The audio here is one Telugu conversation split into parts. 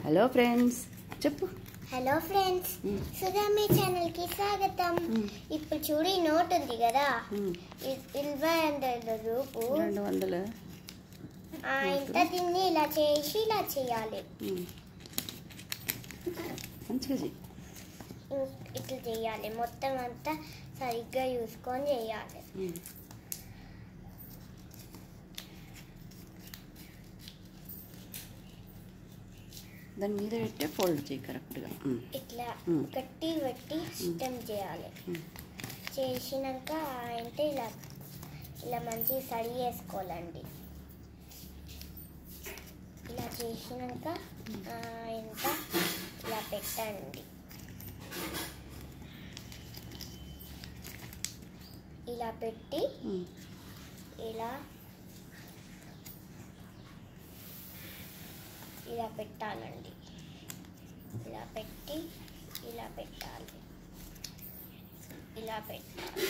హలో ఫ్రెండ్స్ చెప్పు హలో ఫ్రెండ్స్ మ్మ్. సుధామి ఛానల్ కి స్వాగతం మ్మ్. ఇప్పుడు చూడు ఈ నోట్ ఉంది కదా మ్మ్. ఇ- ఇరవై వందల రూపు రెండు వందల ఆ, ఇంత దీన్ని ఇలా చేసి ఇలా చేయాలి ఉమ్. మంచిగా చెయ్యి ఇం- ఇట్లా చేయాలి మొత్తం అంతా సరిగ్గా చూసుకొని చేయాలి ఉమ్. దాని మీద పెట్టే ఫోల్డ్ చేయి కరెక్ట్గా ఉమ్. ఇట్లా మ్మ్. గట్టి పెట్టి సిస్టమ్ చేయాలి మ్మ్. చేసినాక అంటే ఇలా ఇలా మంచిగా సరి చేసుకోవాలండి ఇలా చేసినాక ఆ, ఇంత ఇలా పెట్టండి ఇలా పెట్టి ఉమ్. ఇలా ఇలా పెట్టాలండి ఇలా పెట్టి ఇలా పెట్టాలి ఇలా పెట్టాలి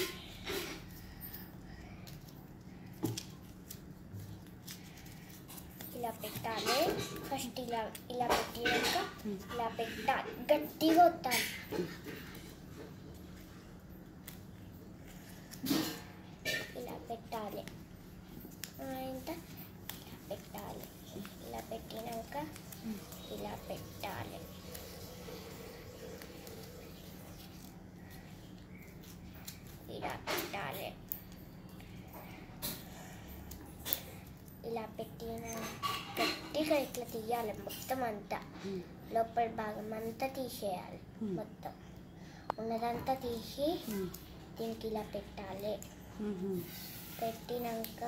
ఇలా పెట్టాలి ఫస్ట్ ఇలా ఇలా పెట్టినాక ఇలా పెట్టాలి గట్టిగా వస్తాలి ఇలా పెట్టాలి ఆ, ఇంత ఇలా పెట్టాలి ఇలా పెట్టినాక ఇలా పెట్టాలి ఇలా పెట్టాలి ఇలా పెట్టిన గట్టిగా ఇట్లా తీయాలి మొత్తం అంతా ఉమ్. లోపల భాగం అంతా తీసేయాలి Hmm. మొత్తం ఉన్నదంతా తీసి ఉమ్. దీనికి ఇలా పెట్టాలి ఉమ్. పెట్టినాక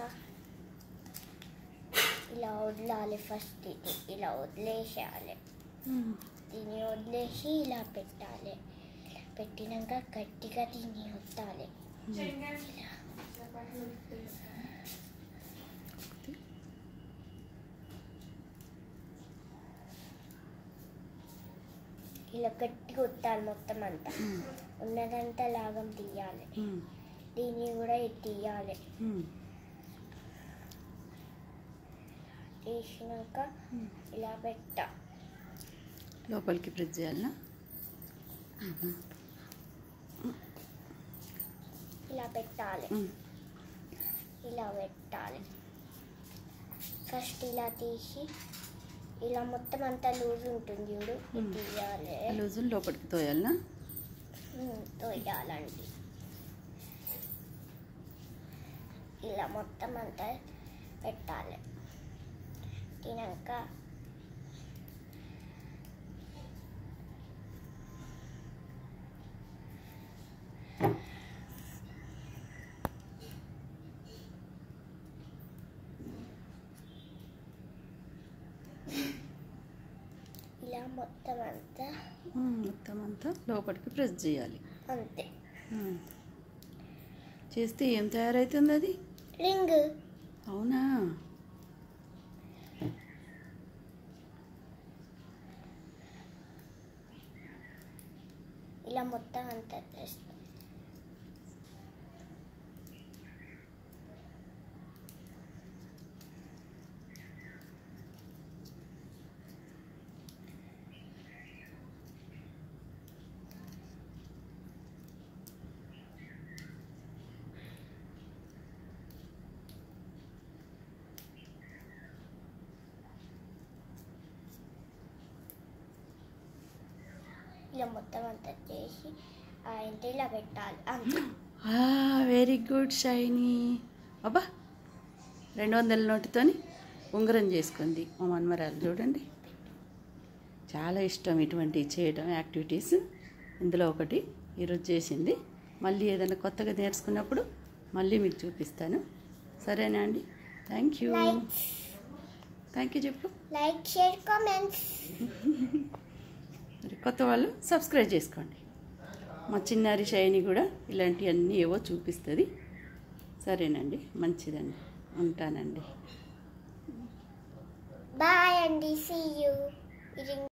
ఇలా వదలాలి ఫస్ట్ ఇది ఇలా వదిలేసేయాలి ఉమ్. దీన్ని వదిలేసి ఇలా పెట్టాలి పెట్టినాక గట్టిగా దీన్ని వత్తాలి ఇలా. ఇలా గట్టిగా వత్తాలి మొత్తం అంతా ఉమ్. ఉన్నదంతా లాగం తీయాలి ఉమ్. దీన్ని కూడా ఇది తీయాలి ఉమ్. తీసినాక ఉమ్. ఇలా పెట్ట లోపలికి ప్రెస్ చేయాలనా ఉమ్. ఇలా పెట్టాలి ఉమ్. ఇలా పెట్టాలి ఫస్ట్ ఇలా తీసి ఇలా మొత్తం అంతా లూజ్ ఉంటుంది చూడు ఇది మ్మ్. తీయాలి ఆ లూజుని లోపలికి తోయాలనా మ్మ్, తోయాలండి ఇలా మొత్తం అంతా పెట్టాలి తినాక ఇలా మొత్తం అంతా ఉమ్. మొత్తం అంతా లోపలికి ప్రెస్ చేయాలి అంతే ఉమ్. చేస్తే ఏం తయారవుతుంది అది రింగ్ అవునా ఇలా మొత్తం అంతా చేస్తాం ఇలా మొత్తం అంతా చేసి ఆ ఇంటి ఇలా పెట్టాలి అంతే వెరీ గుడ్ షైనీ అబ్బా రెండు వందల నోటుతోని ఉంగరం చేసుకుంది మా మన్మరాలు చూడండి చాలా ఇష్టం ఇటువంటివి చేయడం యాక్టివిటీస్ ఇందులో ఒకటి ఈరోజు చేసింది మళ్ళీ ఏదైనా కొత్తగా నేర్చుకున్నప్పుడు మళ్ళీ మీకు చూపిస్తాను సరేనా అండి thank you like thank you చెప్పు లైక్ షేర్ కామెంట్స్ మరి కొత్త వాళ్ళు సబ్స్క్రైబ్ చేసుకోండి మా చిన్నారి షైని కూడా ఇలాంటివన్నీ ఏవో చూపిస్తుంది సరేనండి మంచిదండి ఉంటానండి బాయ్ అండి సీ యూ